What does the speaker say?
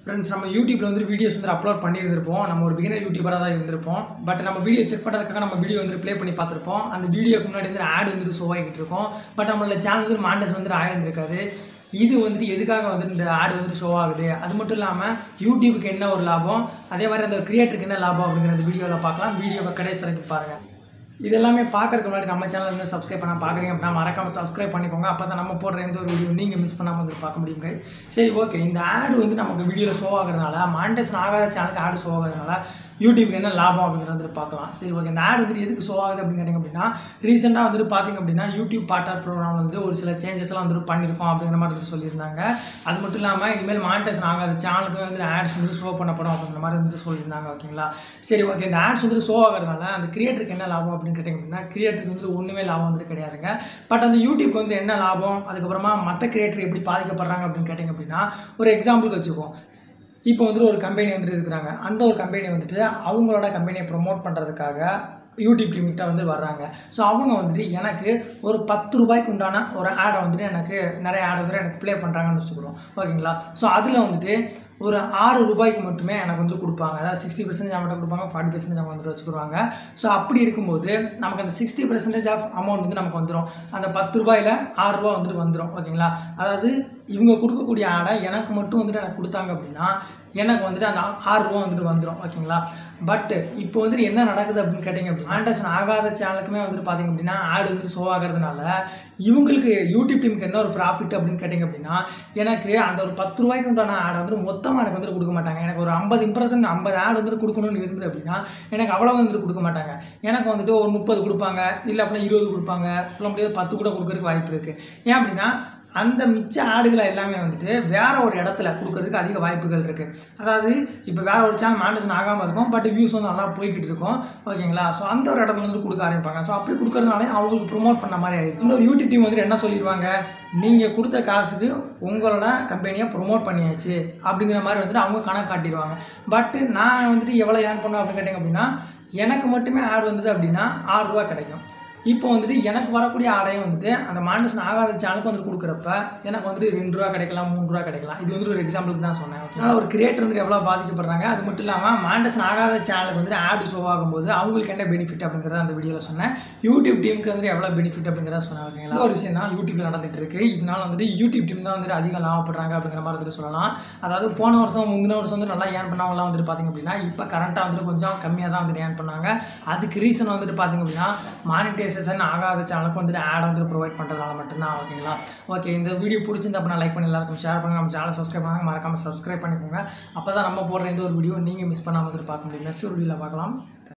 friends நம்ம யூடியூப்ல வந்து வீடியோஸ் வந்து அப்லோட் பண்ணியிருந்திருப்போம் நம்ம ஒரு பிகினர் யூடியூபராக தான் இருந்திருப்போம் பட் நம்ம வீடியோ செக் பண்ணுறதுக்காக நம்ம வீடியோ வந்து ப்ளே பண்ணி பார்த்துருப்போம் அந்த வீடியோக்கு முன்னாடி வந்து ஆட் வந்துட்டு ஷோ ஆகிட்டு இருக்கோம் பட் நம்மளோட சேனல் வந்து மாண்டஸ் வந்துட்டு ஆயிருந்திருக்காது இது வந்துட்டு எதுக்காக வந்துட்டு இந்த ஆட் வந்துட்டு ஷோ ஆகுது அது மட்டும் இல்லாமல் யூடியூபுக்கு என்ன ஒரு லாபம் அதே மாதிரி அந்த கிரியேட்டருக்கு என்ன லாபம் அப்படிங்கிற அந்த வீடியோவில் பார்க்கலாம் வீடியோவை கடைசி வரைக்கும் பாருங்கள் இது எல்லாமே பார்க்கறதுக்கு முன்னாடி நம்ம சேனல் வந்து சப்ஸ்கிரைப் பண்ண பார்க்குறீங்க அப்படின்னா மறக்காம சப்ஸ்கிரைப் பண்ணிக்கோங்க அப்போ தான் நம்ம போடுற எந்த ஒரு வீடியோ நீங்கள் மிஸ் பண்ணாமல் வந்து பார்க்க முடியும் guys சரி ஓகே இந்த ஆடு வந்து நமக்கு வீடியோவில் ஷோ ஆகுறதுனால மாண்டேஷன் ஆகாத சேனலுக்கு ஆடு ஷோ ஆகுறதுனால யூடியூப்க்கு என்ன லாபம் அப்படிங்கிறத வந்துட்டு பார்க்கலாம் சரி ஓகே இந்த ஆடு வந்துட்டு எதுக்கு ஷோ ஆகுது அப்படின்னு கேட்டிங்க அப்படின்னா ரீசெண்டாக வந்துட்டு பார்த்தீங்க அப்படின்னா யூடியூப் பார்ட்னர் ப்ரோக்ராம் வந்து ஒரு சில சேஞ்சஸ்லாம் வந்துட்டு பண்ணியிருக்கோம் அப்படிங்கிற மாதிரி வந்துட்டு சொல்லியிருந்தாங்க அது மட்டும் இல்லாமல் இனிமேல் மானிட்டேஷன் ஆகாத சேனலுக்கு வந்து ஆட்ஸ் வந்து ஷோ பண்ணப்படும் அப்படிங்கிற மாதிரி வந்துட்டு சொல்லியிருந்தாங்க ஓகேங்களா சரி ஓகே இந்த ஆட்ஸ் வந்துட்டு ஷோ ஆகிறதுனால அந்த கிரியேட்டருக்கு என்ன லாபம் அப்படின்னு கேட்டிங்க அப்படின்னா கிரியேட்டருக்கு வந்து ஒன்றுமே லாபம் வந்துட்டு கிடையாதுங்க பட் அந்த யூடியூப்க்கு வந்து என்ன லாபம் அதுக்கப்புறமா மற்ற கிரியேட்டர் எப்படி பாதிக்கப்படுறாங்க அப்படின்னு கேட்டிங்க அப்படின்னா ஒரு எக்ஸாம்பிளுக்கு வச்சுக்குவோம் இப்போ வந்துட்டு ஒரு கம்பெனி வந்துட்டு இருக்கிறாங்க அந்த ஒரு கம்பெனி வந்துட்டு அவங்களோட கம்பெனியை ப்ரொமோட் பண்ணுறதுக்காக யூடியூப் டீம்கிட்ட வந்து வர்றாங்க ஸோ அவங்க வந்துட்டு எனக்கு ஒரு பத்து ரூபாய்க்கு உண்டான ஒரு ஆடை வந்துட்டு எனக்கு நிறைய ஆடை வந்துட்டு எனக்கு ப்ளே பண்ணுறாங்கன்னு வச்சுக்கிறோம் ஓகேங்களா ஸோ அதில் வந்துட்டு ஒரு ஆறு ரூபாய்க்கு மட்டுமே எனக்கு வந்து கொடுப்பாங்க அதாவது சிக்ஸ்டி பர்சன்டேஜ் அவங்கள்ட்ட கொடுப்பாங்க ஃபார்ட்டி பர்சன்டேஜ் அவங்க வந்துட்டு வச்சுக்குருவாங்க ஸோ அப்படி இருக்கும்போது நமக்கு அந்த சிக்ஸ்டி பர்சன்டேஜ் ஆஃப் அமௌண்ட் வந்து நமக்கு வந்துடும் அந்த பத்து ரூபாயில் ஆறு ரூபா வந்துட்டு வந்துடும் ஓகேங்களா அதாவது இவங்க கொடுக்கக்கூடிய ஆடை எனக்கு மட்டும் வந்துட்டு எனக்கு கொடுத்தாங்க அப்படின்னா எனக்கு வந்துட்டு அந்த ஆறு ரூபா வந்துட்டு வந்துடும் ஓகேங்களா பட் இப்போ வந்துட்டு என்ன நடக்குது அப்படின்னு கேட்டிங்க அப்படின்னா ஆண்டர்சன் ஆகாத சேனலுக்குமே வந்துட்டு பார்த்தீங்க அப்படின்னா ஆடு வந்துட்டு ஷோ ஆகிறதுனால இவங்களுக்கு யூடியூப் டீமுக்கு என்ன ஒரு ப்ராஃபிட் அப்படின்னு கேட்டிங்க அப்படின்னா எனக்கு அந்த ஒரு பத்து ரூபாய்க்கு உண்டான ஆடை வந்துட்டு மொத்தமாக எனக்கு வந்துட்டு கொடுக்க மாட்டாங்க எனக்கு ஒரு ஐம்பது இம்ப்ரெஷன் ஐம்பது ஆடு வந்துட்டு கொடுக்கணும்னு இருந்தது அப்படின்னா எனக்கு அவ்வளோ வந்துட்டு கொடுக்க மாட்டாங்க எனக்கு வந்துட்டு ஒரு முப்பது கொடுப்பாங்க இல்லை அப்படின்னா இருபது கொடுப்பாங்க சொல்ல முடியாது பத்து கூட கொடுக்கறதுக்கு வாய்ப்பு இருக்குது ஏன் அப்படின்னா அந்த மிச்ச ஆடுகளை எல்லாமே வந்துட்டு வேற ஒரு இடத்துல கொடுக்கறதுக்கு அதிக வாய்ப்புகள் இருக்குது அதாவது இப்போ வேற ஒரு சேனல் மாண்டேஷன் ஆகாமல் இருக்கும் பட் வியூஸ் வந்து நல்லா போய்கிட்டு இருக்கும் ஓகேங்களா ஸோ அந்த ஒரு இடத்துல வந்து கொடுக்க ஆரம்பிப்பாங்க ஸோ அப்படி கொடுக்கறதுனால அவங்களுக்கு ப்ரொமோட் பண்ண மாதிரி ஆயிடுச்சு இந்த யூடியூப் டீம் வந்துட்டு என்ன சொல்லிடுவாங்க நீங்கள் கொடுத்த காசுக்கு உங்களோட கம்பெனியை ப்ரொமோட் பண்ணியாச்சு அப்படிங்கிற மாதிரி வந்துட்டு அவங்க கணக்கு காட்டிடுவாங்க பட் நான் வந்துட்டு எவ்வளோ ஏர்ன் பண்ணுவேன் அப்படின்னு கேட்டிங்க அப்படின்னா எனக்கு மட்டுமே ஆட் வந்தது அப்படின்னா ஆறு ரூபா கிடைக்கும் இப்போ வந்துட்டு எனக்கு வரக்கூடிய ஆடையும் வந்துட்டு அந்த மாண்டேஷன் ஆகாத சேனலுக்கு வந்துட்டு கொடுக்குறப்ப எனக்கு வந்துட்டு ரெண்டு ரூபா கிடைக்கலாம் மூணு ரூபா கிடைக்கலாம் இது வந்துட்டு ஒரு எக்ஸாம்பிளுக்கு தான் சொன்னேன் ஓகே அதனால் ஒரு கிரியேட்டர் வந்துட்டு எவ்வளோ பாதிக்கப்படுறாங்க அது மட்டும் இல்லாமல் மாண்டேஷன் ஆகாத சேனலுக்கு வந்துட்டு ஆட் ஷோ ஆகும்போது அவங்களுக்கு என்ன பெனிஃபிட் அப்படிங்கிறத அந்த வீடியோவில் சொன்னேன் யூடியூப் டீமுக்கு வந்துட்டு எவ்வளோ பெனிஃபிட் அப்படிங்கிறத சொன்னேன் ஓகேங்களா ஒரு விஷயம் தான் யூடியூப்ல நடந்துட்டு இருக்கு இதனால வந்துட்டு யூடியூப் டீம் தான் வந்துட்டு அதிகம் லாபப்படுறாங்க அப்படிங்கிற மாதிரி வந்துட்டு சொல்லலாம் அதாவது போன வருஷம் முந்தின வருஷம் வந்து நல்லா ஏர்ன் பண்ணவங்களாம் வந்துட்டு பார்த்தீங்க அப்படின்னா இப்போ கரண்ட்டாக வந்துட்டு கொஞ்சம் கம்மியாக தான் வந்துட்டு ஏர்ன் பண்ணாங்க அதுக்கு ரீசன் வந்துட்டு பார்த்தீங்க அப்படின்னா மானிட்டைசேஷன் ஆகாத சேனலுக்கு வந்துட்டு ஆட் வந்துட்டு ப்ரொவைட் பண்ணுறதுனால மட்டும்தான் ஓகேங்களா ஓகே இந்த வீடியோ பிடிச்சிருந்தா அப்படின்னா லைக் பண்ணி எல்லாருக்கும் ஷேர் பண்ணுங்க நம்ம சேனல் சப்ஸ்கிரைப் பண்ணுங்க மறக்காம சப்ஸ்கிரைப் பண்ணிக்கோங்க அப்போ தான் நம்ம போடுற எந்த ஒரு வீடியோ நீங்கள் மிஸ் பண்ணாமல் வந்துட்டு பார்க்க முடியும் நெக்ஸ்ட் வீடியோவில் பார்க்கலாம்